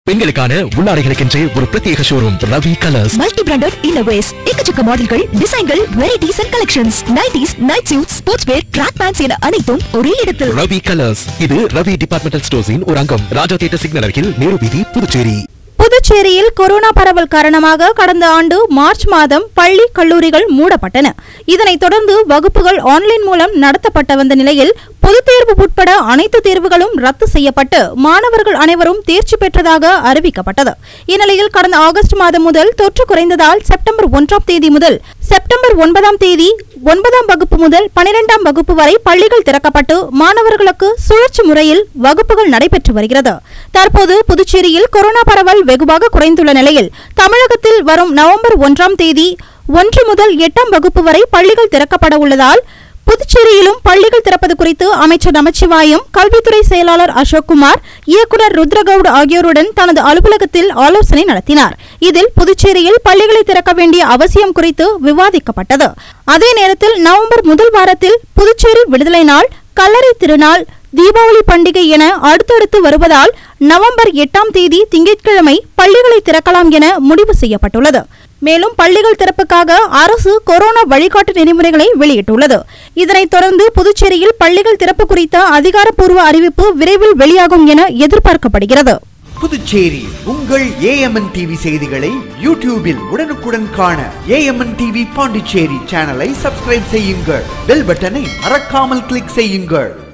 பெண்களுக்கான உள்ளாடைகளுக்கென்றே ஒரு பிரத்யேக showroom Ravi Colours multi branded இன்னோவேஸ் எக்கச்சக்க மாடல்கள் டிசைன்கள் varieties and collections nighties night suit sports wear track pants என அனைத்தும் ஒரே இடத்தில் ரவி கலர்ஸ் இது ரவி டிபார்ட்மெண்டல் ஸ்டோர்ஸின் ஒரு அங்கம் ராஜா தியேட்டர் சிக்னல் அருகில் நேரு வீதி புதுச்சேரி புதுச்சேரியில் கொரோனா பரவல் காரணமாக கடந்த ஆண்டு மார்ச் மாதம் பள்ளி கல்லூரிகள் மூடப்பட்டன இதனைத் தொடர்ந்து வகுப்புகள் ஆன்லைன் மூலம் நடத்தப்பட்ட வந்த நிலையில் பொதுத் தேர்வு உட்பட அனைத்து தேர்வுகளும் ரத்து செய்யப்பட்டு மாணவர்கள் அனைவரும் தேர்ச்சி பெற்றதாக அறிவிக்கப்பட்டது இந்நிலையில் கடந்த ஆகஸ்ட் மாதம் முதல் தொற்று குறைந்ததால் செப்டம்பர் ஒன்றாம் தேதி முதல் செப்டம்பர் ஒன்பதாம் தேதி ஒன்பதாம் வகுப்பு முதல் பனிரெண்டாம் வகுப்பு வரை பள்ளிகள் திறக்கப்பட்டு மாணவர்களுக்கு சுழற்சி முறையில் வகுப்புகள் நடைபெற்று வருகிறது தற்போது புதுச்சேரியில் கொரோனா பரவல் வெகுவாக குறைந்துள்ள நிலையில் தமிழகத்தில் வரும் நவம்பர் ஒன்றாம் தேதி ஒன்று முதல் எட்டாம் வகுப்பு வரை பள்ளிகள் திறக்கப்பட உள்ளதால் புதுச்சேரியிலும் பள்ளிகள் திறப்பது குறித்து அமைச்சர் நமச்சிவாயம் கல்வித்துறை செயலாளர் அசோக்குமார் இயக்குநர் ருத்ரகவுட் ஆகியோருடன் தனது அலுவலகத்தில் ஆலோசனை நடத்தினார் இதில் புதுச்சேரியில் பள்ளிகளை திறக்க வேண்டிய அவசியம் குறித்து விவாதிக்கப்பட்டது அதே நேரத்தில் நவம்பர் முதல் வாரத்தில் புதுச்சேரி விடுதலை நாள் கல்லறை திருநாள் தீபாவளி பண்டிகை என அடுத்தடுத்து வருவதால் நவம்பர் எட்டாம் தேதி திங்கட்கிழமை பள்ளிகளை திறக்கலாம் என முடிவு செய்யப்பட்டுள்ளது மேலும் பள்ளிகள் திறப்புக்காக அரசு கொரோனா வழிகாட்டு நெறிமுறைகளை வெளியிட்டுள்ளது இதனைத் தொடர்ந்து புதுச்சேரியில் பள்ளிகள் திறப்பு குறித்த அதிகாரப்பூர்வ அறிவிப்பு விரைவில் வெளியாகும் என எதிர்பார்க்கப்படுகிறது புதுச்சேரி உங்கள் ஏஎம்என் டிவி செய்திகளை யூடியூபில் உடனுக்குடன் காண ஏஎம்என் டிவி பாண்டிச்சேரி சேனலை சப்ஸ்கிரைப் செய்யுங்கள் பெல் பட்டனை மறக்காமல் கிளிக் செய்யுங்கள்